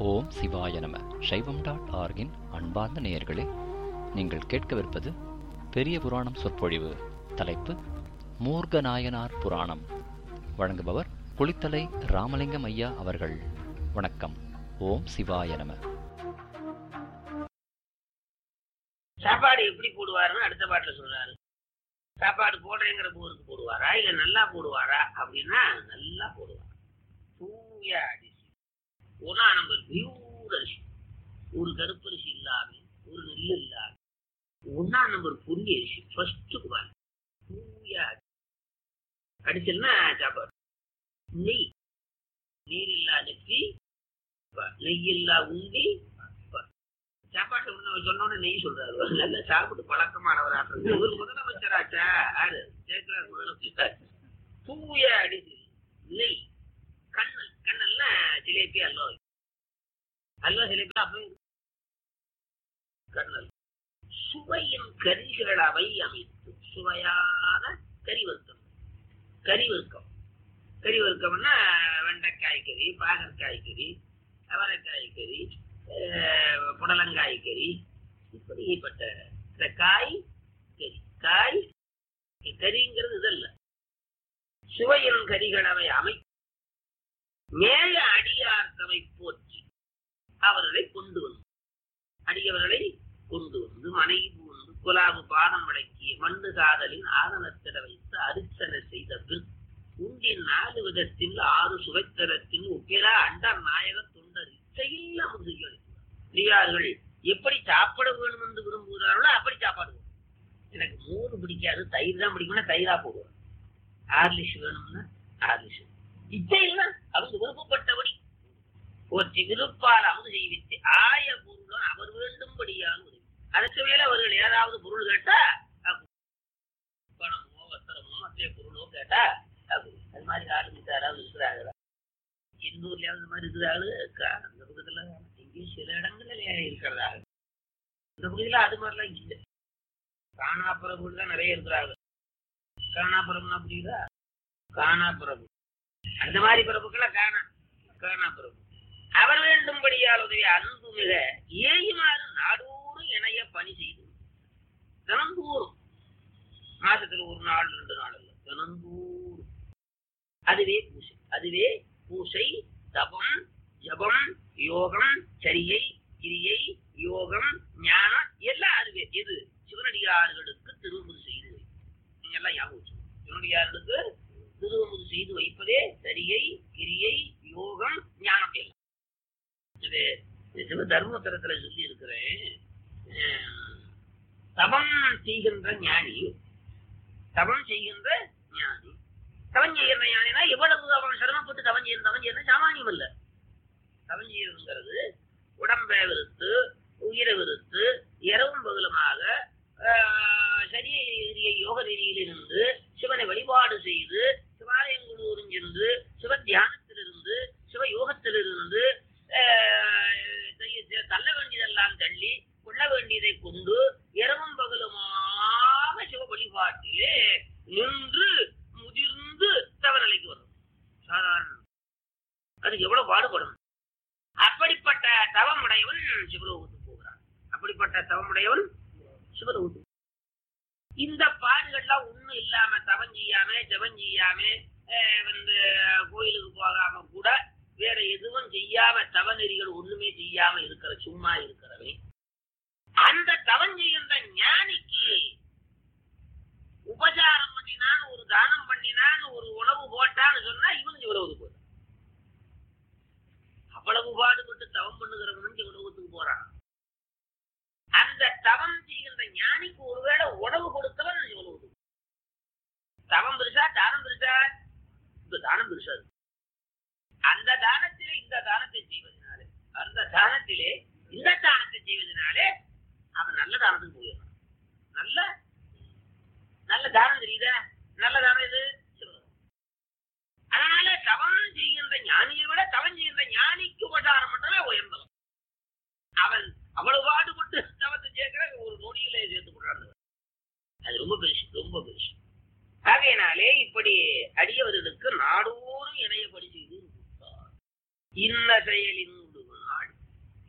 ஓம் சிவாய நம சைவம் டாட் ஆர்கின் அன்பார்ந்த நேயர்களே நீங்கள் கேட்கவிருப்பது பெரிய புராணம் சொற்பொழிவு தலைப்பு மூர்கநாயனார் புராணம் வழங்குபவர் குளித்தலை ராமலிங்கம் ஐயா அவர்கள் வணக்கம் ஓம் சிவாய நம சாப்பாடு எப்படி போடுவாருன்னு அடுத்த பாட்டுல சொல்றாரு சாப்பாடு போடுறேங்கிற ஊருக்கு போடுவாரா இல்ல நல்லா போடுவாரா அப்படின்னா நல்லா போடுவார் தூய அரிசி ஒன்னா நம்பர் பியூர் அரிசி ஒரு கருப்பரிசி இல்லாம ஒரு நெல் இல்லாம ஒன்னா நம்பர் புதிய அரிசி ஃபர்ஸ்ட் குவால் தூய அரிசி அடிச்சல்னா சாப்பாடு நெய் நீர் இல்லா நெத்தி நெய் இல்லா உண்டி சாப்பாட்டு உணவு சொன்னோன்னு நெய் சொல்றாரு நல்ல சாப்பிட்டு பழக்கமானவராக இவர் முதலமைச்சராச்சா ஆறு ஜெயக்குமார் முதலமைச்சர் தூய அடிச்சு நெய் கண்ணல் கண்ணல்னா ஜிலேபி அல்வா அல்வா ஜிலேபி அப்ப கண்ணல் சுவையின் கரிகளவை அமைத்து சுவையான கறி வர்க்கம் கறி வர்க்கம் கறி வர்க்கம்னா வெண்டைக்காய் கறி பாகற்காய் கறி அவரைக்காய் கறி புடலங்காய் கறி இப்படிப்பட்ட இந்த காய் கறி காய் கறிங்கிறது இதல்ல சுவையின் கரிகளவை அமை மேய அடியார்த்தவை போற்றி அவர்களை கொண்டு வந்து அடியவர்களை கொண்டு வந்து மனைவி புகுந்து குலாபு பாதம் அடக்கிய மண்டு காதலின் ஆதனத்திட வைத்து அரிசனை செய்த பின் உண்டின் நாலு விதத்தில் ஆறு சுவைத்தரத்தில் ஒப்பிலா அண்டர் நாயக தொண்டர் இச்சையில் அமுது பெரியார்கள் எப்படி சாப்பிட வேணும் என்று விரும்புகிறார்களோ அப்படி சாப்பாடு வேணும். எனக்கு மோர் பிடிக்காது தயிர் தான் பிடிக்கும்னா தயிரா போடுவேன் ஆர்லிஷ் வேணும்னா ஆர்லிஷ் இச்சையில் அவங்க விருப்பப்பட்டபடி ஒற்றி விருப்பால் அமுது செய்வித்து ஆய பொருளும் அவர் வேண்டும்படியான உதவி அதற்கு மேல அவர்கள் ஏதாவது பொருள் கேட்டா அப்ப பணமோ வஸ்திரமோ மற்ற பொருளோ கேட்டா அப்ப அது மாதிரி ஆளுங்க யாராவது இருக்கிறாங்களா எந்த ஊர்லயாவது இந்த மாதிரி இருக்கிறாரு அந்த பக்கத்துல இங்கேயும் சில இடங்கள்ல இருக்கிறதா இந்த பகுதியில அது மாதிரிலாம் இல்லை காணாப்புறவுகள் தான் நிறைய இருக்கிறாங்க காணாப்புறம்னா புரியுதா காணாப்புறவு அந்த மாதிரி பிறப்புக்கெல்லாம் காணா காணாப்புறவு அவர் வேண்டும்படியால் உதவி அன்பு மிக ஏயுமாறு நாடோறும் இணைய பணி செய்து தினந்தோறும் மாசத்துல ஒரு நாள் ரெண்டு நாள் இல்ல தினந்தோறும் அதுவே பூசை அதுவே பூசை தபம் ஜபம் யோகம் சரியை கிரியை யோகம் ஞானம் எல்லாம் அதுவே எது சிவனடியார்களுக்கு திருமுது செய்து வை நீங்க எல்லாம் ஞாபகம் வச்சுக்கணும். சிவனடியார்களுக்கு திருமுது செய்து வைப்பதே சரியை கிரியை யோகம் ஞானம் எல்லாம் இது இது சிவ தர்மபுத்திரத்துல சொல்லி இருக்கிறேன் அஹ், தபம் செய்கின்ற ஞானி தபம் செய்கின்ற ஞானி தவம் செய்கிற ஞானினா எவ்வளவு அவன் சிரமப்பட்டு தவம் செய்யணும் தவம் செய்யணும் சாமானியம் இல்ல தவம் செய்யறதுங்கிறது உடம்பை விருத்து உயிரை விருத்து இரவும் பகலுமாக ஆஹ், சரிய ரீதியை யோக ரீதியிலிருந்து சிவனை வழிபாடு செய்து சிவாலயங்களூரும் சென்று சிவ தியானத்திலிருந்து சிவ யோகத்திலிருந்து ஆஹ், செய்ய- தள்ள வேண்டியதெல்லாம் தள்ளி கொள்ள வேண்டியதை கொண்டு இரவும் பகலுமாக சிவ வழிபாட்டிலே நின்று முதிர்ந்து தவநிலைக்கு வரும் சாதாரண அதுக்கு எவ்வளவு பாடுபடும் அப்படிப்பட்ட தவமுடையவன் சிவலோகத்துக்கு போகிறான் அப்படிப்பட்ட தவமுடையவன் சிவலோகத்துக்கு இந்த பாடுகள்லாம் ஒண்ணும் இல்லாம தவம் செய்யாம ஜபம் செய்யாம அஹ், வந்து கோயிலுக்கு போகாம கூட வேற எதுவும் செய்யாம தவநெறிகள் ஒண்ணுமே செய்யாம இருக்கிற சும்மா இருக்கிறவன் அந்த தவம் செய்கின்ற ஞானிக்கு உபசாரம் பண்ணினான் ஒரு தானம் பண்ணினான் ஒரு உணவு போட்டான்னு சொன்னா இவனுக்கு இவ்வளவு போதும் அவ்வளவு பாடுபட்டு தவம் பண்ணுகிறவனும் சிவலோகத்துக்கு போறான் அந்த தவம் செய்கின்ற ஞானிக்கு ஒருவேளை உணவு கொடுத்தவன் சிவலோகத்துக்கு தவம் பெருசா தானம் பெருசா இந்த தானம் பெருசா இருக்கு. அந்த தானத்திலே இந்த தானத்தை செய்வதனாலே அந்த தானத்திலே இந்த தானத்தை செய்வதனாலே அவன் நல்ல தானத்துக்கு போயிடுறான் நல்ல நல்ல தானம் தெரியுதா நல்ல தானம் இது சிவலோகம். அதனால தவம் செய்கின்ற ஞானியை விட தவம் செய்கின்ற ஞானிக்கு உபசாரம் பண்றவே உயர்ந்தவன் அவன் அவ்வளவு பாடுபட்டு தவத்தை சேர்க்கிற ஒரு நொடியிலே சேர்த்து கொண்டாந்து அது ரொம்ப பெருசு ரொம்ப பெருசு ஆகையினாலே இப்படி அடியவர்களுக்கு நாடோறும் இணையபடி செய்து கொடுத்தார். இன்ன செயலின் நாள்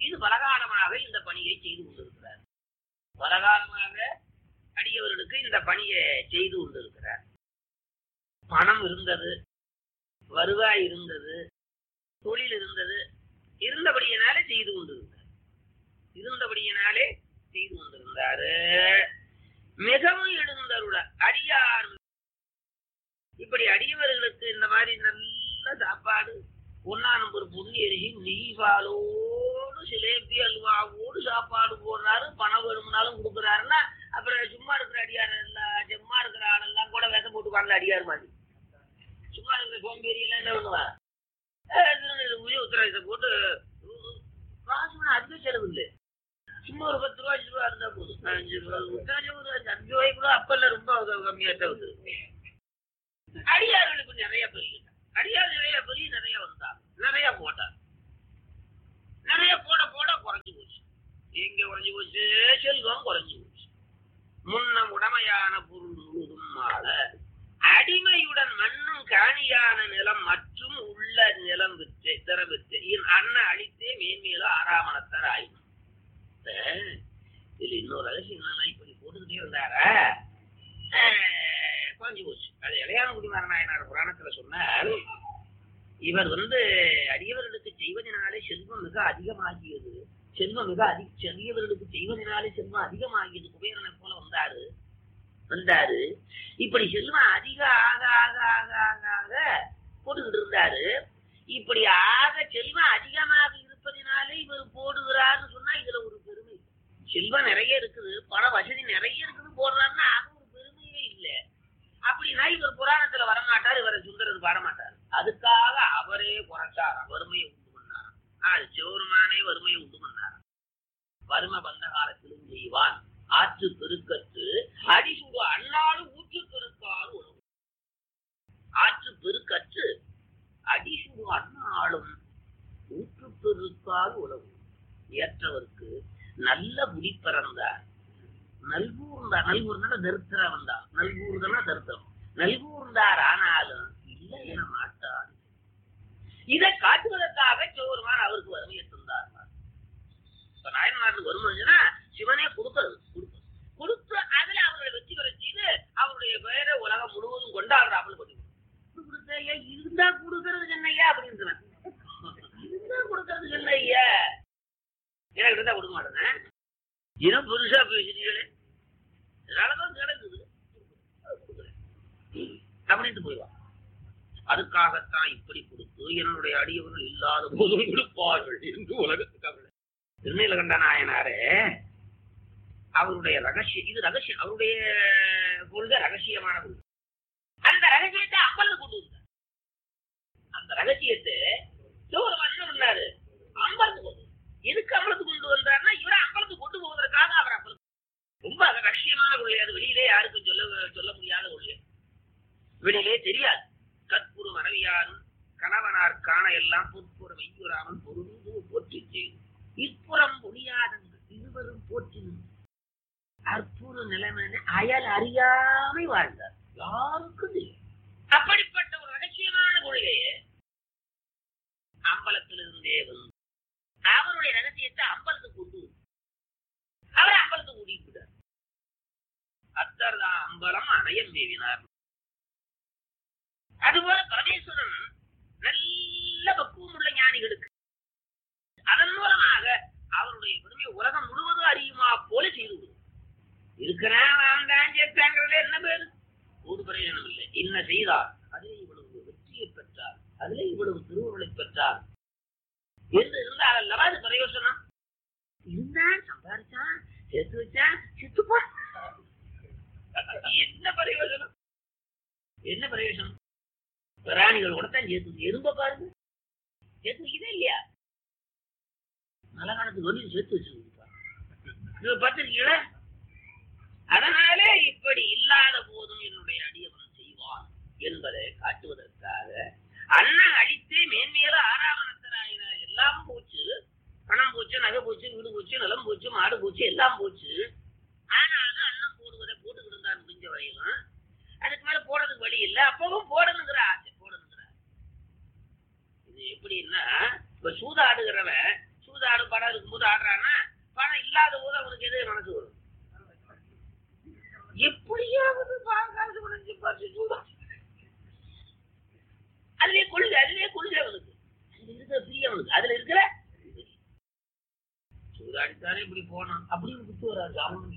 இது பலகாலமாக இந்த பணியை செய்து கொண்டிருக்கிறார் பலகாலமாக அடியவர்களுக்கு இந்த பணியை செய்து கொண்டிருக்கிறார் பணம் இருந்தது வருவாய் இருந்தது தொழில் இருந்தது இருந்தபடியினாலே செய்து கொண்டிருந்தார் இருந்தபடியினாலே செய்து கொண்டிருந்தாரு மிகவும் எழுந்தருள அடியார் இப்படி அடியவர்களுக்கு இந்த மாதிரி நல்ல சாப்பாடு ஒன்னா நம்பர் பொண்ணு எரிசி நெய்வாலோடு சிலேபி அல்வாவோடு சாப்பாடு போடுறாரு பணம் வேணும்னாலும் கொடுக்குறாருன்னா அப்புறம் சும்மா இருக்கிற அடியார் எல்லாம் சும்மா இருக்கிற ஆளெல்லாம் கூட விதை போட்டுக்காங்க அடியார் மாதிரி சும்மா இருக்கிற சோம்பேறி எல்லாம் என்ன பண்ணுவா உத்தரவாதத்தை போட்டு காசு வேணா அதிக செலவு இல்லை சும்மா ஒரு பத்து ரூபா அஞ்சு ரூபா இருந்தா போதும் அஞ்சு ரூபா உத்தரவாதம் ஒரு அஞ்சு அஞ்சு ரூபாய்க்கு கூட அப்பல்ல ரொம்ப கம்மியா தான் வந்து அடியார்களுக்கு நிறைய பெரிய அடியார் நிறைய பெரிய நிறைய வந்தாங்க நிறைய போட்டாங்க நிறைய போட போட குறைஞ்சு போச்சு எங்க குறைஞ்சு போச்சு செல்வம் குறைஞ்சு போச்சு முன்ன உடமையான பொருள் முழுதும் மாற அடிமையுடன் மண்ணும் காணியான நிலம் மற்றும் உள்ள நிலம் விற்று திற விற்று அண்ணன் அழித்தே மேன்மேலும் ஆறாமணத்தார் ஆயிடும் இதுல இன்னொரு ரகசியம் என்னன்னா இப்படி போட்டுக்கிட்டே இருந்தாரா குறைஞ்சு போச்சு அது இளையானகுடி நாராயணர் புராணத்துல சொன்னார் இவர் வந்து அடியவர்களுக்கு செய்வதனாலே செல்வம் மிக அதிகமாகியது செல்வம் மிக அதிக சிறியவர்களுக்கு செய்வதனாலே செல்வம் அதிகமாகியது குபேரனை போல வந்தாரு வந்தாரு இப்படி செல்வம் அதிக ஆக ஆக ஆக ஆக ஆக போட்டுக்கிட்டு இருந்தாரு இப்படி ஆக செல்வம் அதிகமாக இருப்பதினாலே இவர் போடுகிறாருன்னு சொன்னா இதுல ஒரு பெருமை செல்வம் நிறைய இருக்குது பண வசதி நிறைய இருக்குது போடுறாருன்னா அது ஒரு பெருமையே இல்லை அப்படின்னா இவர் புராணத்துல வரமாட்டார் இவரை சுந்தரது வரமாட்டார் அதுக்காக அவரே குறைச்சார் வறுமையை உண்டு பண்ணார் அது சிவருமானே வறுமையை உண்டு பண்ணார் வறுமை வந்த காலத்திலும் செய்வான் ஆற்று பெருக்கத்து அடிசுடு அண்ணாலும் ஊற்று பெருக்காறு உணவு ஆற்று பெருக்கற்று அடிசுடு அண்ணாலும் ஊற்று பெருக்காறு உணவு ஏற்றவர்க்கு நல்ல புடி பிறந்தார் நல்கூர்ந்தா நல்கூர்ந்தா தரித்திர வந்தார் நல்கூர்தனா தரித்திரம் நல்கூர்ந்தார் ஆனாலும் இல்லை என மாட்டார் இதை காட்டுவதற்காக சோறுமான் அவருக்கு வறுமையை தந்தார் இப்ப நாயன்மாருக்கு வறுமைன்னா சிவனே கொடுக்கிறது கொடுக்கிறது கொடுத்து அதுல அவர்களை வெற்றி பெற செய்து அவருடைய பெயரை உலகம் முழுவதும் கொண்டாடுறாப்புல பண்ணி கொடுத்தையா இருந்தா கொடுக்கறது என்னையா அப்படின்றவன் இருந்தா கொடுக்கறது என்னையா எனக்கு இருந்தா கொடுக்க மாட்டேன் இன்னும் புதுசா பேசுறீங்களே அதனாலதான் கிடக்குது அப்படின்ட்டு போயிடுவான் அதுக்காகத்தான் இப்படி கொடுத்து என்னுடைய அடியவர்கள் இல்லாத போதும் கொடுப்பார்கள் என்று உலகத்துக்கு அவர்கள் திருநீலகண்ட நாயனாரே அவருடைய ரகசியம் இது ரகசியம் அவருடைய கொள்கை ரகசியமான கொள்கை அந்த ரகசியத்தை அம்பலம் கொண்டு வந்தார் அந்த ரகசியத்தை ஒரு மனுஷன் பண்ணாரு அம்பலத்துக்கு கொண்டு எதுக்கு அம்பலத்துக்கு கொண்டு வந்தாருன்னா இவரை அம்பலத்துக்கு கொண்டு போவதற்காக அவர் அம்பலத்துக்கு ரொம்ப அது ரகசியமான கொள்கை அது வெளியிலே யாருக்கும் சொல்ல சொல்ல முடியாத கொள்கை வெளியிலே தெரியாது கற்புரு மனைவியாரும் கணவனார் காண எல்லாம் பொற்புற மெய்யுறாமல் பொருந்து போற்றி செய்து இப்புறம் முடியாதங்க இருவரும் போற்றினும் அற்புத நிலைமை அயல் அறியாமை வாழ்ந்தார் யாருக்கும் தெரியும் அப்படிப்பட்ட ஒரு ரகசியமான கொள்கையை அம்பலத்திலிருந்தே வந்து அவருடைய ரகசியத்தை அம்பலத்துக்கு கொண்டு வந்து அவர் அம்பலத்துக்கு கூட்டிட்டு விட்டார் அத்தர் தான் அம்பலம் அணையம் மேவினார் அதுபோல பரமேஸ்வரன் நல்ல பக்குவம் உள்ள ஞானிகளுக்கு அதன் மூலமாக அவருடைய பெருமை உலகம் முழுவதும் அறியுமா போல செய்து கொடு இருக்கிறான் வாழ்ந்தான் சேர்த்தாங்கிறதுல என்ன பேரு ஒரு பிரயோஜனம் இல்லை என்ன செய்தார் அதிலே இவ்வளவு வெற்றியை பெற்றார் அதிலே இவ்வளவு திருவுருளை பெற்றார் என்று இருந்தால் அல்லவா அது பிரயோஜனம் இருந்தான் சம்பாதிச்சான் சேர்த்து வச்சான் செத்துப்பா என்ன பிரயோஜனம் என்ன பிரயோஜனம் பிராணிகள் கூட தான் சேர்த்து எறும்ப பாருங்க சேர்த்து இதே இல்லையா நல்ல காலத்துக்கு வந்து சேர்த்து வச்சிருக்கா பார்த்துருக்கீங்களா அதனாலே இப்படி இல்லாத போதும் என்னுடைய அடியவன் செய்வான் என்பதை காட்டுவதற்காக அண்ணன் அழித்தே மேன்மேல ஆறாவணத்தராயின எல்லாம் போச்சு பணம் போச்சு நகை போச்சு வீடு போச்சு நிலம் போச்சு மாடு போச்சு எல்லாம் போச்சு ஆனாலும் அண்ணன் போடுவதை போட்டுக்கிட்டு இருந்தார் முடிஞ்ச வரையிலும் அதுக்கு மேல போடுறதுக்கு வழி இல்லை அப்பவும் போடணுங்கிற ஆசை போடணுங்கிற இது எப்படின்னா இப்ப சூதாடுகிறவன் சூதா ஆடு பணம் இருக்கும்போது ஆடுறான்னா பணம் இல்லாத போது அவனுக்கு எது மனசு வரும் எப்படியாவது பாங்காசு உடைஞ்சு பறிச்சு சூடா அதுலயே கொள்கை அதுலயே கொள்கை அவனுக்கு அதுல இருக்கிற பிரிய அவனுக்கு அதுல இருக்கிற சூதாடித்தானே இப்படி போனான் அப்படின்னு விட்டு வராது அவனுக்கு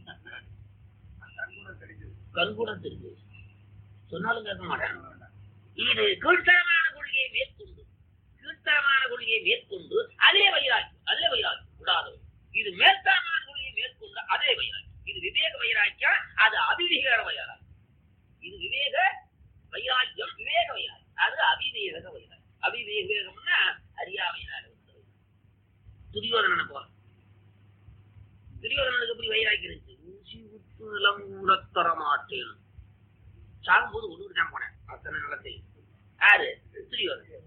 கண்கூடம் தெரிஞ்சு சொன்னாலும் கேட்க மாட்டான் இது கீழ்த்தரமான கொள்கையை மேற்கொண்டு கீழ்த்தரமான கொள்கையை மேற்கொண்டு அதே வைராக்கியம் அதே வைராக்கியம் விடாது இது மேற்தரமான கொள்கையை மேற்கொண்டு அதே வைராக்கியம் இது விவேக வைராக்கியம் அது அபிவிவேக வைராக்கியம் இது விவேக வைராக்கியம் விவேக வைராக்கியம் அது அபிவேக வைராக்கியம் அபிவேகம்னா அறியாமையினால வந்தது துரியோதனனை போல துரியோதனனுக்கு எப்படி வைராக்கியம் இருந்துச்சு ஊசி விட்டு நிலம் ஊரத்தர மாட்டேன் சாகும்போது ஒன்று தான் போனேன் அத்தனை நிலத்தில் யாரு துரியோதனன்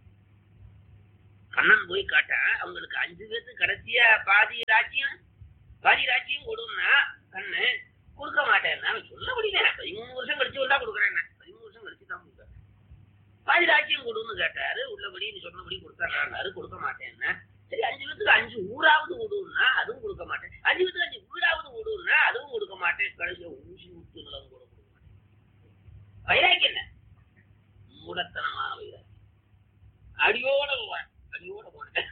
கண்ணன் போய் காட்ட அவங்களுக்கு அஞ்சு பேருக்கு கடைசியா பாதி ராஜ்யம் பாதி ராஜ்யம் கொடுன்னா கண்ணு கொடுக்க மாட்டேன் நான் சொல்ல முடியல பதிமூணு வருஷம் கழிச்சு வந்தா கொடுக்குறேன் பதிமூணு வருஷம் கழிச்சு தான் கொடுக்குறேன் பாதி ராஜ்யம் கொடுன்னு கேட்டாரு உள்ளபடி நீ சொன்னபடி கொடுத்தாரு கொடுக்க மாட்டேன்னா சரி அஞ்சு பேத்துக்கு அஞ்சு ஊராவது விடுன்னா அதுவும் கொடுக்க மாட்டேன் அஞ்சு பேத்துக்கு அஞ்சு வீடாவது விடுன்னா அதுவும் கொடுக்க மாட்டேன் கடைசியா ஊசி விட்டு நிலம் கூட கொடுக்க மாட்டேன் வைராக்கியம் என்ன மூடத்தனமான வைராக்கியம் அடியோட போவேன் அடியோட போனேன்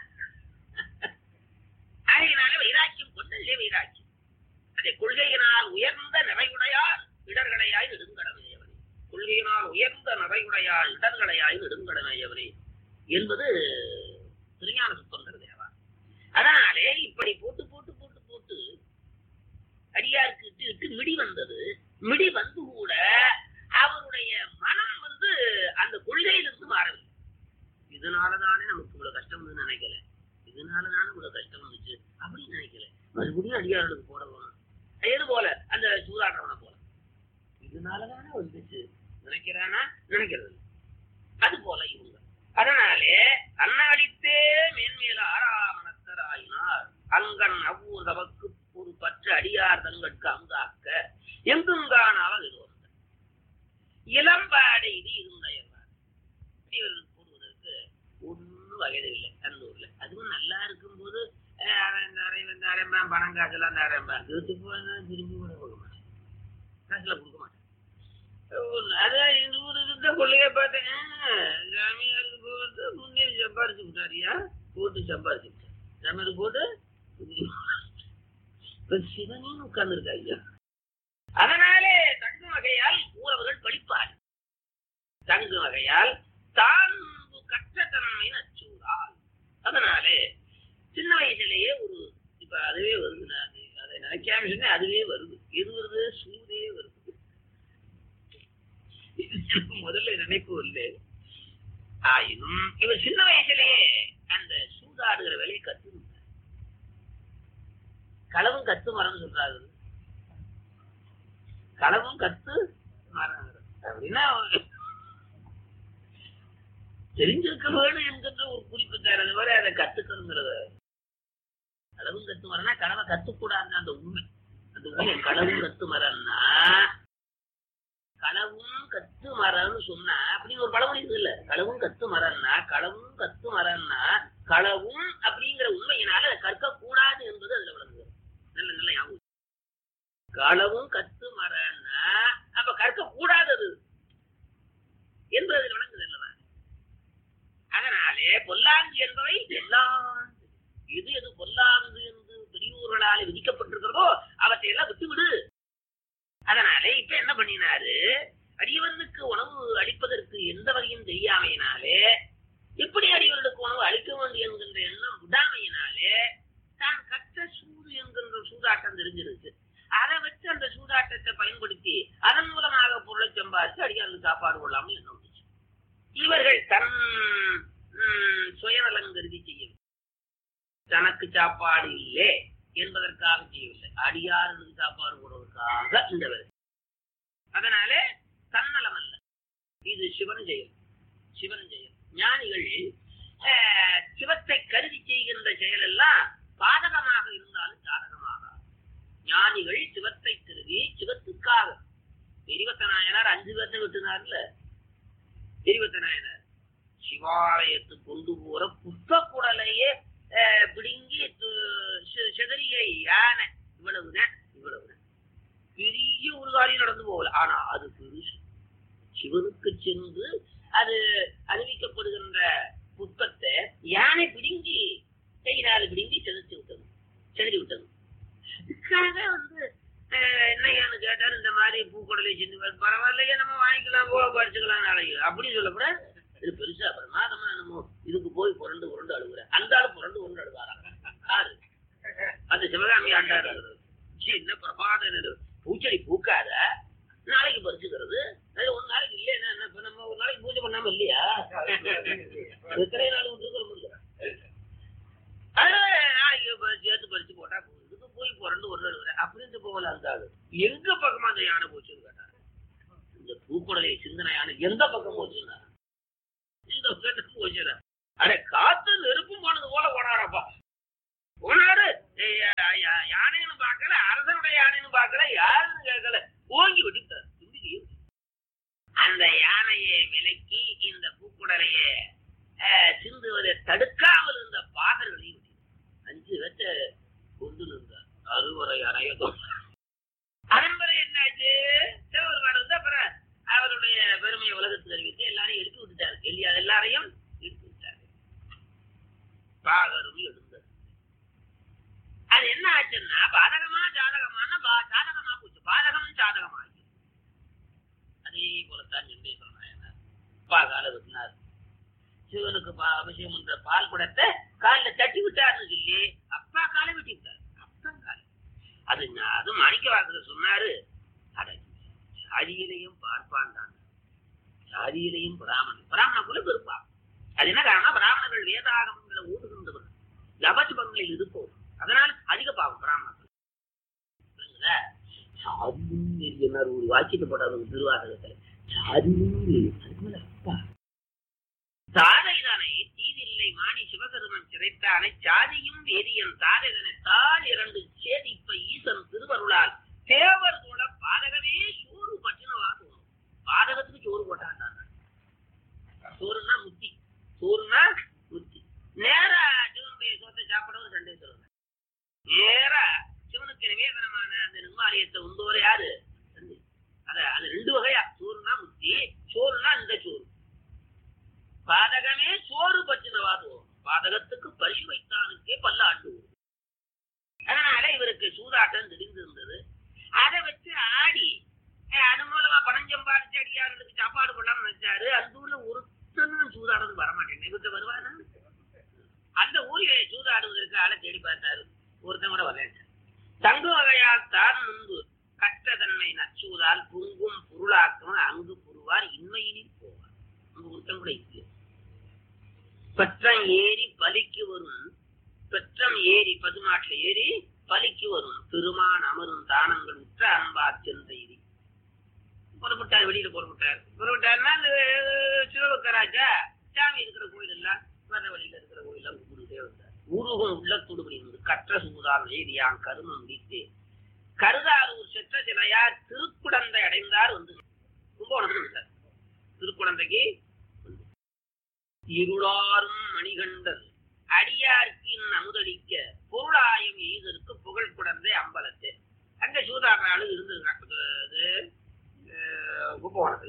அதனால வைராக்கியம் கொண்டதிலே வைராக்கியம் அதை கொள்கையினால் உயர்ந்த நிறைவுடையார் இடர்களையாய் நெடுங்கடமையவரே கொள்கையினால் உயர்ந்த நிறைவுடையார் இடர்களையாய் நெடுங்கடமையவரே என்பது திருஞான சுத்தந்தர் தேவா அதனாலே இப்படி போட்டு போட்டு போட்டு போட்டு அடியாருக்கு இட்டு இட்டு மிடி வந்தது மிடி வந்து கூட அவருடைய மனம் வந்து அந்த கொள்கையிலிருந்து மாறவில்லை இதனாலதானே நமக்கு இவ்வளவு கஷ்டம் வந்து நினைக்கல இதனாலதானே இவ்வளவு கஷ்டம் வந்துச்சு அப்படின்னு நினைக்கல மறுபடியும் அடியார்களுக்கு போட போகணும் எது போல அந்த சூதாடுறவனை போல இதனாலதானே வந்துச்சு நினைக்கிறானா நினைக்கிறது இல்லை. அது போல இவங்க அதனாலே அண்ணாடித்தே மேன்மேல ஆறாமணத்தர் ஆயினார் அங்கன் அவ்வூர் தவக்கு ஒரு பற்று அடியார் தங்களுக்கு அங்காக்க எங்குங்கானால் இது வந்த இளம்பாடை இது இருந்த இவர்களுக்கு போடுவதற்கு ஒன்றும் வயது இல்லை அந்த ஊர்ல அதுவும் நல்லா இருக்கும்போது அஹ், அவன் தரேன் இவன் தரேன் பணம் காசுலாம் தரேன் வீட்டுக்கு போனா திரும்பி கூட கொடுக்க மாட்டேன் காசுல கொடுக்க மாட்டேன் ஒண்ணு. அதான் இந்த ஊர் இருந்த கொள்ளைய பார்த்தேன் ஜாமியாருக்கு போட்டு முன்னேறி சம்பாரிச்சு விட்டாரியா போட்டு சம்பாரிச்சு விட்டார் ஜாமியாருக்கு போட்டு இப்ப சிவனின்னு உட்கார்ந்துருக்கா ஐயா அதனாலே தங்கு வகையால் ஊரவர்கள் படிப்பார் தங்கு வகையால் தான் கற்ற தன்மை நச்சூரால் அதனாலே சின்ன வயசுலயே ஒரு இப்ப அதுவே வருது நான் அது- அதை நினைக்காம சொன்னேன் அதுவே வருது எது வருது சூதே வருது எனக்கு முதல்ல நினைப்பு இல்லை ஆயினும் இவர் சின்ன வயசுலயே அந்த சூதாடுகிற வேலையை கத்து களவும் கத்து மரம்னு சொல்றாரு களவும் கத்து மரம் அப்படின்னா தெரிஞ்சிருக்க வேணும் என்கின்ற ஒரு குறிப்பு தரது வரை அதை கத்துக்கணுங்கிறத களவும் கத்து மரம்னா களவை கத்துக்கூடாதுன்னு அந்த உண்மை அந்த உண்மை களவும் கத்து மரம்னா களவும் கத்து மரம்னு சொன்னா அப்படின்னு ஒரு பழமொழி இருக்கு இல்ல களவும் கத்து மரம்னா களவும் கத்து மரம்னா களவும் அப்படிங்கிற உண்மையினால அதை கற்க கூடாது என்பது அதுல விளங்குது நல்ல நல்ல ஞாபகம் களவும் கத்து மரம்னா அப்ப கற்க கூடாதது என்பது அதில் விளங்குது அல்லவா அதனாலே பொல்லாங்கு என்பவை எல்லாம் எது எது பொல்லாங்கு என்று பெரியோர்களால் விதிக்கப்பட்டிருக்கிறதோ அவற்றை எல்லாம் விட்டுவிடு அதனாலே இப்ப என்ன பண்ணினாரு அடியவனுக்கு உணவு அளிப்பதற்கு எந்த வகையும் தெரியாமையினாலே எப்படி அடியவர்களுக்கு உணவு அளிக்க வேண்டும் என்கின்ற எண்ணம் விடாமையினாலே தான் கற்ற சூது என்கின்ற சூதாட்டம் தெரிஞ்சிருக்கு அதை வச்சு அந்த சூதாட்டத்தை பயன்படுத்தி அதன் மூலமாக பொருளை சம்பாதிச்சு அடியாருக்கு சாப்பாடு கொள்ளாமல் எண்ணம் வந்துச்சு இவர்கள் தன் ம், சுயநலம் கருதி செய்யவில்லை தனக்கு சாப்பாடு இல்லை என்பதற்காக செய்யவில்லை அடியாருக்கு சாப்பாடு போடுவதற்காக இந்த வேலை அதனாலே தன்னலம் அல்ல இது சிவன் செயல் சிவன் செயல் ஞானிகள் அஹ், சிவத்தை கருதி செய்கின்ற செயல் எல்லாம் பாதகமாக இருந்தாலும் சாதகமாக ஞானிகள் சிவத்தை கருதி சிவத்துக்காக பெரியவத்த நாயனார் அஞ்சு பேர்த்த விட்டுனார்ல பெரியவத்த நாயனார் சிவாலயத்து கொண்டு போற புத்த குடலையே அஹ், பிடுங்கி சென்று அது அறிவிக்கப்படுகின்ற புஷ்பத்தை யானை பிடுங்கி கையினால் பிடுங்கி செலுத்தி விட்டது செலுத்தி விட்டது அதுக்காக வந்து அஹ், என்னையான்னு கேட்டார் இந்த மாதிரி பூக்கடலை செஞ்சு பரவாயில்லையே நம்ம வாங்கிக்கலாம் போ பறிச்சுக்கலாம் நாளைக்கு அப்படின்னு சொல்லக்கூடாது இது பெருசா பிரமாதமா நம்ம இதுக்கு போய் புரண்டு புரண்டு அழுகுற அந்த ஆளு புரண்டு புரண்டு அழுவாராங்க யாரு அந்த சிவகாமி ஆண்டார் என்ன பிரபாதம் இது பூச்செடி பூக்காத நாளைக்கு பறிச்சுக்கிறது அது ஒரு நாளைக்கு இல்லையா என்ன இப்ப நம்ம ஒரு நாளைக்கு பூஜை பண்ணாம இல்லையா எத்தனை நாள் விட்டுருக்க முடியும் அதனால நாளைக்கு ப- சேர்த்து பறிச்சு போட்டா போதும் இதுக்கு போய் புரண்டு ஒரு நாள் அப்படின்னு போகல அந்த ஆளு எங்க பக்கமா அந்த யானை போச்சுன்னு கேட்டாரு இந்த பூக்குடலை சிந்தனை யானை எந்த பக்கம் போச்சுன்னா இந்த பக்கம் போச்சுடா அட காத்து நெருப்பும் போனது போல போனாரப்பா போனாரு ஏய், யா- யா- யானைன்னு பார்க்கல அரசனுடைய யானைன்னு பார்க்கல யாருன்னு கேட்கல ஓங்கி விட்டுட்டார் தும்பிக்கையை விட்டுட்டார். அந்த யானையை விலக்கி இந்த பூக்குடலையை அஹ், சிந்துவதை தடுக்காமல் இருந்த பாதர்களையும் விட்டுட்டார். அஞ்சு பேர்த்த கொண்டு நின்றார் அறுவரை அறையதும் அதன் பிறகு என்னாச்சு சிவபெருமான் வந்து அப்புறம் அவருடைய பெருமையை உலகத்துக்கு அறிவித்து எல்லாரையும் எழுப்பி விட்டுட்டாரு இல்லையா எல்லாரையும் எழுப்பி விட்டாரு பாகரும் எழுந்தது அது என்ன ஆச்சுன்னா பாதகமா ஜாதகமான பா- ஜாதகமா போச்சு பாதகம் ஜாதகமாகி அதே போலத்தான் ஜெண்டேஸ்வரன் நாயனார் பாகால வெட்டினார் சிவனுக்கு பா- அபிஷேகம் பண்ற பால் குடத்தை காலில் தட்டி விட்டாருன்னு சொல்லி அப்பா காலை வெட்டி விட்டார் அப்பா காலை அது ஞா- அது மாணிக்க வாசகர் சொன்னாரு அட ஜாதியிலையும் பார்ப்பான் தான் ஜாதியிலையும் பிராமணன் பிராமண குல பெருப்பா அது என்ன காரணம் பிராமணர்கள் வேதாகமங்களை ஊடுகின்றவர் ஜபஜபங்களில் இருப்போம் அதனால அதிக பாவம் பிராமணர்கள் புரியுதுங்களா? சாதியும் நெறியினார் ஒரு வாக்கியத்தை போட்டார் திருவாசகத்துல சாதியும் நெறி. அதுக்கு மேல அப்பா தாதைதானே தீதில்லை மாணி சிவகருமன் சிறைத்தானை சாதியும் வேதியன் தாதைதனை தாள் இரண்டு சேதிப்ப ஈசன் திருவருளால் தேவர் கூட பாதகமே சோறு பற்றினவாக பாதகத்துக்கு சோறு போட்டாண்டாங்க சோறுனா முத்தி சோறுனா முத்தி நேரா சிவனுடைய சோத்தை சாப்பிடவும் சண்டை சொல்லுங்க நேரா சிவனுக்கு நிவேதனமான அந்த நிர்மாலயத்தை உண்டோர் யாரு சண்டை. அத அது ரெண்டு வகையா சோறுனா முத்தி சோறுனா இந்த சோறு பாதகமே சோறு பற்றினவாது பாதகத்துக்கு பரிசு வைத்தானுக்கே பல்லாண்டு வரும். அதனால இவருக்கு சூதாட்டம் தெரிந்திருந்தது அதை வச்சு ஆடி அஹ், அது மூலமா பணம் சம்பாதிச்சு அடியார்களுக்கு சாப்பாடு பண்ணாம நினைச்சாரு அந்த ஊர்ல ஒருத்தனும் சூதாடுறது வரமாட்டேன் இவர்கிட்ட வருவானா அந்த ஊரிலே சூதாடுவதற்கு ஆளை தேடி பார்த்தாரு ஒருத்தன் கூட வரல தங்கு வகையால் தான் முன்பு கற்ற தன்மை நச்சூதால் பொங்கும் பொருளாக்கம் அங்கு புருவார் இன்மையினில் போவார் அங்கு ஒருத்தன் கூட இல்லை பெற்றம் ஏறி பலிக்கு வரும் பெற்றம் ஏறி பதுமாட்டில் ஏறி பலிக்கு வரும் பெருமான் அமரும் தானங்கள் உற்ற அன்பார் சென்ற இடி புறப்பட்டார் வெளியில புறப்பட்டார் புறப்பட்டாருன்னா அந்த சிவபக்கராஜா சாமி இருக்கிற கோயில் எல்லாம் வர வழியில இருக்கிற கோயில் எல்லாம் கும்பிட்டுட்டே வந்தார் உருகும் உள்ளத்துடுபடி இருந்து கற்ற சூதால் எய்தியான் கருமம் முடித்து கருதாரூர் செற்ற சிலையார் திருக்குடந்தை அடைந்தார் வந்து கும்பகோணத்துக்கு வந்தார் திருக்குடந்தைக்கு வந்து. இருளாரும் மணிகண்டல் அடியார்க்கு இன் அமுதளிக்க பொருளாயம் எய்தற்கு புகழ் குடந்தை அம்பலத்து அங்க சூதாடுற இருந்திருக்காங்க இது அஹ், கும்பகோணத்துல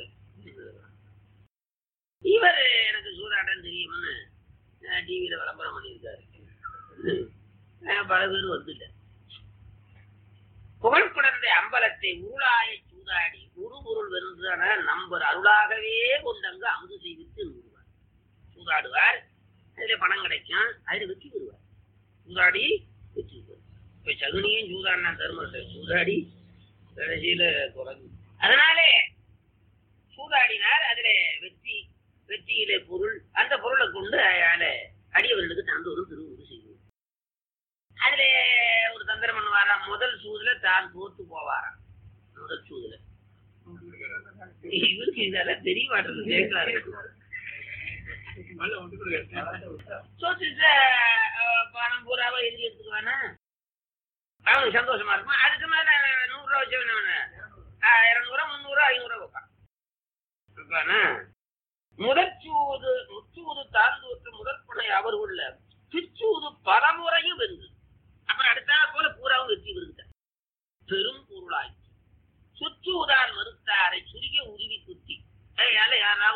இவர் எனக்கு சூதாட்டம் தெரியும்னு டிவியில விளம்பரம் பண்ணியிருக்காரு அஹ், பல பேர் வந்துட்டேன் புகழ் குடந்தை அம்பலத்தை உருளாய சூதாடி உரு பொருள் வென்றன நம்பர் அருளாகவே கொண்டங்கு அமுது செய்வித்து நூறுவார் சூதாடுவார் அதுல பணம் கிடைக்கும் அதுல வெற்றி பெறுவார் சூதாடி வெற்றி பெறுவார் இப்ப சகுனியும் சூதாடினா தருமத்தை சூதாடி கடைசியில குறைஞ்சு அதனாலே சூதாடினார் அதுல வெற்றி வெற்றியிலே பொருள் அந்த பொருளை கொண்டு அதில் அடியவர்களுக்கு தந்தோறும் திருவுரு செய்யும் அதுல ஒரு தந்திரம் பண்ணுவாராம் முதல் சூதுல தான் தோத்து போவாராம் முதல் சூதுல இவருக்கு இதெல்லாம் தெரிய மாட்டேங்குது கேட்கறாரு சோசிச்ச பணம் பூராவா எழுதி எடுத்துக்குவானா அவனுக்கு சந்தோஷமா இருக்கும் அதுக்கு மேல நூறு ரூபா வச்சவன இருநூறு முந்நூறு ஐநூறு வைப்பான் இருப்பானா? முதற்சூது முச்சூது தாழ்ந்தூற்று முதற்பனை அவர் உள்ள பிச்சூது பலமுறையும் வென்று அப்புறம் அடுத்த போல பூராவும் வெற்றி பெறுகிறார் பெரும் பொருளாய் சுற்றூதால் மறுத்தாரை சுருகிய உருவி குத்தி அதனால யாராவது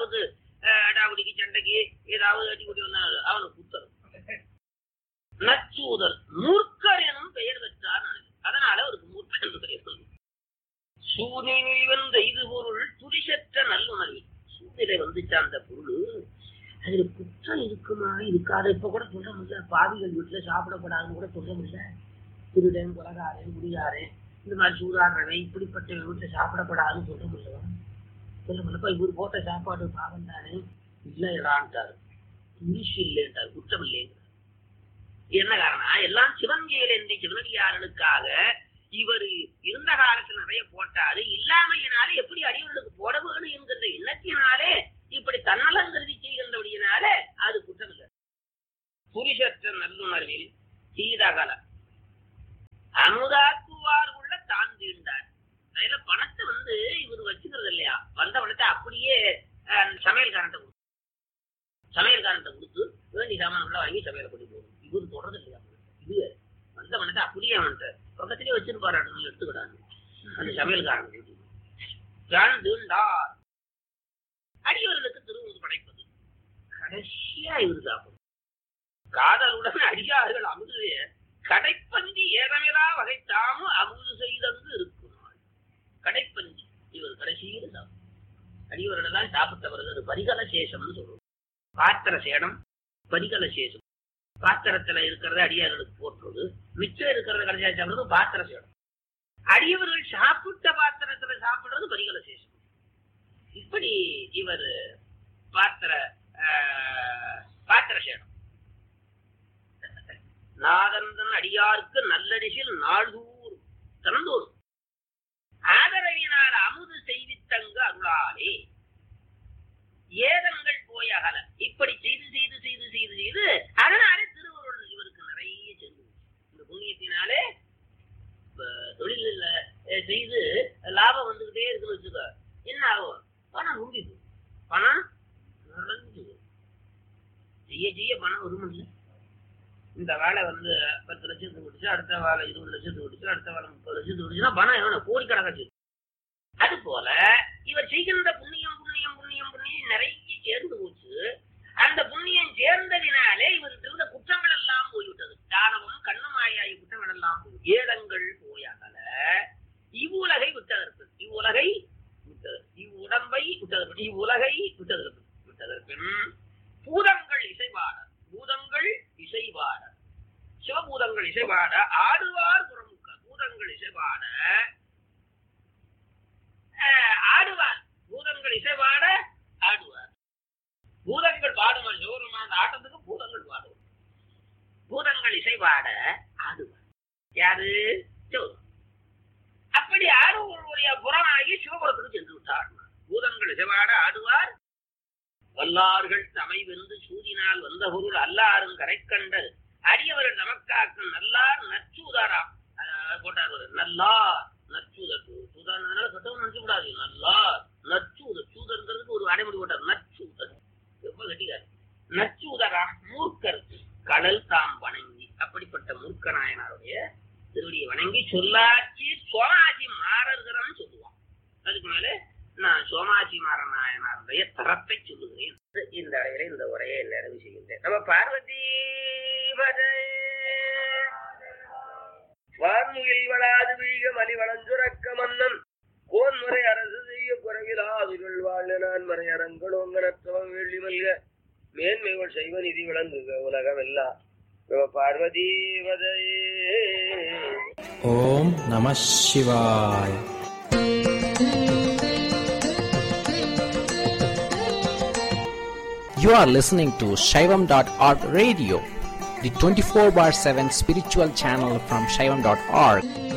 கட்டி கொண்டு வந்தான் அவனுக்கு குத்தரும் நச்சூதல் மூர்க்கர் எனும் பெயர் பெற்றார் அதனால அவருக்கு மூர்க்கன் பெயர் வந்து சூரியனில் வந்த இது பொருள் துரிசற்ற நல்லுணர்வு சூரியனை வந்துச்சு அந்த பொருள் அதுல குற்றம் இருக்குமா இருக்காது இப்ப கூட சொல்ல முடியல பாவிகள் வீட்டுல சாப்பிடப்படாதுன்னு கூட சொல்ல முடியல திருடன் கொலகாரன் குடிகாரன் இந்த மாதிரி சூதாடுறவன் இப்படிப்பட்ட வீட்டுல சாப்பிடப்படாதுன்னு சொல்ல முடியல சொல்ல முடியலப்பா இவர் போட்ட சாப்பாடு பாவம் தானே இல்லைடான்ட்டாரு துரிசு இல்லைன்றார் குற்றம் இல்லைங்க என்ன காரணம் எல்லாம் சிவன்ஜெயல் என்ற சிவனடியாரனுக்காக இவர் இருந்த காலத்துல நிறைய போட்டாரு இல்லாமையினாலே எப்படி அடியவர்களுக்கு போட வேணும் என்கின்ற எண்ணத்தினாலே இப்படி தன்னலம் கருதி செய்கின்றபடியினாலே அது குற்றம் இல்லை புரிசற்ற நல்லுணர்வில் சீதகல அமுதாக்குவார் உள்ள தான் தீண்டார் அதுல பணத்தை வந்து இவர் வச்சுக்கிறது இல்லையா வந்த பணத்தை அப்படியே அஹ், சமையல்காரன்ட்ட கொடுத்து சமையல்காரன்ட்ட கொடுத்து வேண்டி சாமான்களை வாங்கி சமையலை கொண்டு போகணும் இவர் தொடர்றது இல்லையா இது வந்த பணத்தை அப்படியே அவன்கிட்ட பக்கத்திலே வச்சிருப்பாரு அடுத்து எடுத்துக்கிட்டாங்க அந்த சமையல்காரன் கொடுத்து. தான் தீண்டார் அடியவர்களுக்கு திருவுது படைப்பது கடைசியா இவர் சாப்பிடும் காதலுடன் அடியார்கள் அமுது கடைப்பந்தி ஏதமிலா வகைத்தாமும் அமுது செய்தங்கு இருக்குமாள் கடைப்பந்தி இவர் கடைசியில் சாப்பிடும் அடியவர்களெல்லாம் சாப்பிட்டவர்கள் பரிகல சேஷம்னு சொல்லுவோம் பாத்திர சேடம் பரிகல சேஷம் பாத்திரத்துல இருக்கிறத அடியார்களுக்கு போட்டுறது மிச்சம் இருக்கிறத கடைசியா சாப்பிடுறது பாத்திர சேடம் அடியவர்கள் சாப்பிட்ட பாத்திரத்துல சாப்பிடுறது பரிகல சேஷம் இப்படி இவர் பாத்திர ஆஹ், பாத்திர சேடம் நாதந்தன் அடியார்க்கு நல்லடிசில் நாள்தூர் திறந்தோர் ஆதரவினால் அமுது செய்வித்தங்கு அருளாலே ஏதங்கள் போய் அகல இப்படி செய்து செய்து செய்து செய்து செய்து அதனாலே திருவருள் இவருக்கு நிறைய சென்று இந்த புண்ணியத்தினாலே இப்ப தொழிலில் அஹ், செய்து லாபம் வந்துகிட்டே இருக்குன்னு வச்சுக்கோ என்ன ஆகும் பணம் முடியுது பணம் நிறைஞ்சு போகும். செய்ய செய்ய பணம் வருமில்ல இந்த வேலை வந்து பத்து லட்சத்துக்கு முடிச்சு அடுத்த வேலை இருபது லட்சத்துக்கு முடிச்சு அடுத்த வேலை முப்பது லட்சத்துக்கு முடிச்சுன்னா பணம் எவ்வளவு கோடிக்கணக்காச்சு அது போல இவர் செய்கின்ற புண்ணியம் புண்ணியம் புண்ணியம் புண்ணியம் நிறைய சேர்ந்து போச்சு அந்த புண்ணியம் சேர்ந்ததினாலே இவருக்கு இருந்த குற்றங்கள் எல்லாம் போய்விட்டது தானமும் கண்ணமாயாகி குற்றங்கள் எல்லாம் போய் ஏதங்கள் போயகல இவ்வுலகை விட்டதற்கு இவ்வுலகை விட்டது இவ்வுடம்பை விட்டதற்கு இவ்வுலகை விட்டதற்கு விட்டதற்கு பூதங்கள் இசைபாட பூதங்கள் இசைபாட சிவபூதங்கள் இசைபாட ஆடுவார் புறமுக்க பூதங்கள் இசைபாட அஹ், ஆடுவார் பூதங்கள் இசைபாட ஆடுவார் பூதங்கள் பாடுவார் சிவபெருமான் அந்த ஆட்டத்துக்கு பூதங்கள் பாடுவார் பூதங்கள் இசைபாட ஆடுவார் யாரு சிவபெருமான் அப்படி ஆடுவருடைய புறமாகி சிவபுரத்துக்கு சென்று விட்டார் பூதங்கள் இசைபாட ஆடுவார் வல்லார்கள் தமை வென்று சூதினால் வந்த பொருள் அல்லாரும் கரைக்கண்டல் அடியவர்கள் நமக்காக்கும் நல்லார் நச்சூதாராம் அஹ் போட்டார் ஒரு நல்லார் நச்சூதர் சூதானால கட்டவும் நினைச்சு கூடாது நல்லார் நச்சூதர் சூதர்ங்கிறதுக்கு ஒரு அடைமொழி போட்டார் நச்சூதர் ரொம்ப கட்டிக்காரு நச்சூதரா மூர்க்கர் கடல் தாம் வணங்கி அப்படிப்பட்ட மூர்க்க நாயனாருடைய திருவடியை வணங்கி சொல்லாச்சி சோமாச்சி மாறர்கிறன்னு சொல்லுவான் அதுக்கு மேல நான் சோமாச்சி மாற நாயனாருடைய தரத்தை சொல்லுகிறேன் இந்த அளவில இந்த உரையை நிறைவு செய்கின்றேன் நம்ம பார்வதி பதே. வான்முகில் வளாது வீக மலி வளஞ்சுரக்க மன்னன் கோன்முறை அரசு செய்ய குறைவிலாதுகள் வாழ் நான் மறை அரங்கடோங்கனத்தவம் வெள்ளி மல்க மேன்மைகள் செய்வ நிதி விளங்குக உலகம் எல்லாம் நம பார்வதி பதையே ஓம் நம சிவாய் You are listening to Shaivam.org radio, the 24 bar 7 spiritual channel from Shaivam.org.